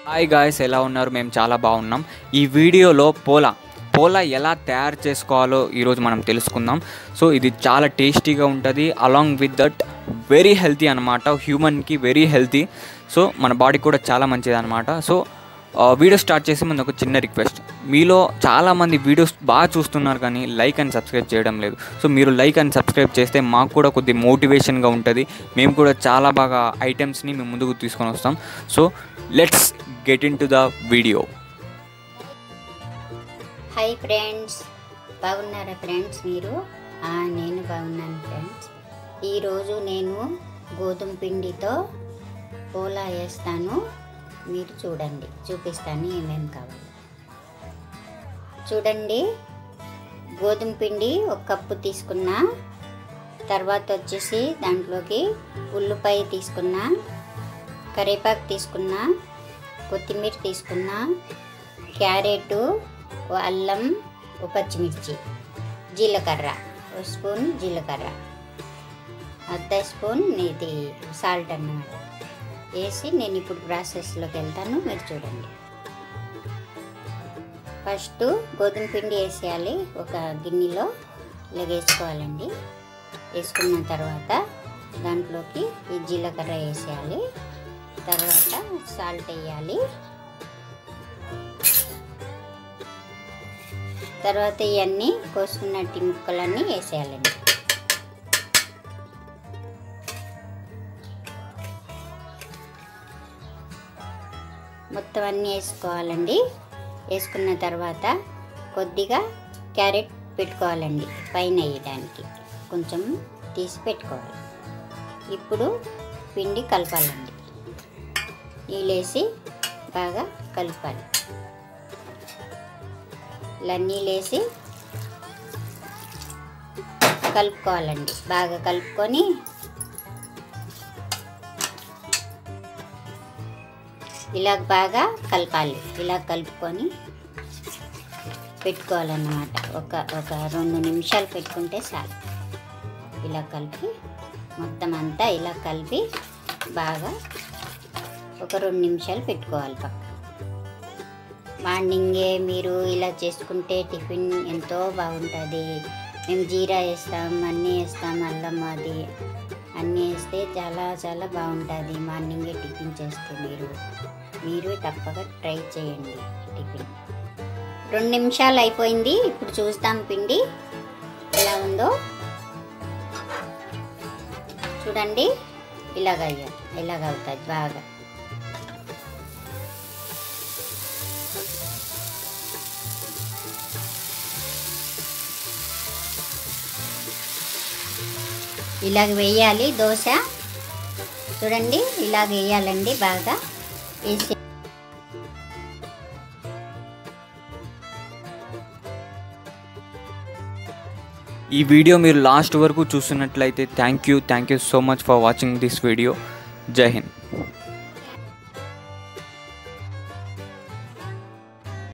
hi guys ఎలా ఉన్నారు మేము చాలా బాగున్నాం ఈ వీడియోలో పోలా పోలా ఎలా తయారు చేసుకోవాలో ఈరోజు మనం తెలుసుకుందాం సో ఇది చాలా టేస్టీగా ఉంటుంది along with that very healthy అనమాట హ్యూమన్కి వెరీ హెల్తీ సో మన బాడీ కూడా చాలా మంచిది అనమాట సో ఆ, వీడియో స్టార్ట్ చేసే ముందు ఒక చిన్న రిక్వెస్ట్ మీలో చాలామంది వీడియోస్ బాగా చూస్తున్నారు కానీ లైక్ అండ్ సబ్స్క్రైబ్ చేయడం లేదు సో మీరు లైక్ అండ్ సబ్స్క్రైబ్ చేస్తే మాకు కూడా కొద్ది మోటివేషన్గా ఉంటుంది మేము కూడా చాలా బాగా ఐటమ్స్ని మేము ముందుకు తీసుకొని వస్తాం so let's get into the video hi friends బాగున్నారా ఫ్రెండ్స్ మీరు ఆ, నేను బాగున్నాను ఫ్రెండ్స్ ఈరోజు నేను గోధుమ పిండితో పోలా వేస్తాను మీరు చూడండి చూపిస్తాను ఏమేమి కావాలి చూడండి గోధుమ పిండి ఒక కప్పు తీసుకున్నా తర్వాత వచ్చేసి దాంట్లోకి ఉల్లిపాయ తీసుకున్నా కరివేపాకు తీసుకున్నా కొత్తిమీర తీసుకున్నా క్యారెట్ ఓ అల్లం ఓ పచ్చిమిర్చి జీలకర్ర ఓ స్పూన్ జీలకర్ర అర్ధ స్పూన్ ఇది సాల్ట్ అన్నమాట వేసి నేను ఇప్పుడు ప్రాసెస్లోకి వెళ్తాను మీరు చూడండి ఫస్ట్ గోధుమ పిండి వేసేయాలి ఒక గిన్నెలో ఇలా వేసుకోవాలండి వేసుకున్న తర్వాత దాంట్లోకి ఈ జీలకర్ర వేసేయాలి తర్వాత సాల్ట్ వేయాలి తర్వాత ఇవన్నీ కోసుకున్నట్టు ముక్కలన్నీ వేసేయాలండి మొత్తం అన్నీ వేసుకోవాలండి వేసుకున్న తర్వాత కొద్దిగా క్యారెట్ పెట్టుకోవాలండి పైన వేయడానికి కొంచెం తీసి పెట్టుకోవాలి ఇప్పుడు పిండి కలపాలండి నీళ్ళేసి బాగా కలపాలి ఇలా నీళ్ళేసి కలుపుకోవాలండి బాగా కలుపుకొని ఇలా బాగా కలపాలి ఇలా కలుపుకొని పెట్టుకోవాలన్నమాట ఒక ఒక రెండు నిమిషాలు పెట్టుకుంటే చాలు ఇలా కలిపి మొత్తం అంతా ఇలా కలిపి బాగా ఒక రెండు నిమిషాలు పెట్టుకోవాలి పక్క మార్నింగే మీరు ఇలా చేసుకుంటే టిఫిన్ ఎంతో బాగుంటుంది మేము జీరా వేస్తాం అన్నీ వేస్తాం అల్లం అది అన్నీ వేస్తే చాలా చాలా బాగుంటుంది మార్నింగే టిఫిన్ చేస్తే మీరు మీరు తప్పక ట్రై చేయండి టిఫిన్ రెండు నిమిషాలు అయిపోయింది ఇప్పుడు చూస్తాం పిండి ఎలా ఉందో చూడండి ఇలాగ అయ్యాలి ఇలాగ అవుతుంది బాగా ఇలాగ వేయాలి దోశ చూడండి ఇలాగ వేయాలండి బాగా వేసి ఈ వీడియో మీరు లాస్ట్ వరకు చూస్తున్నట్లయితే thank you thank you so much for watching this video Jai Hind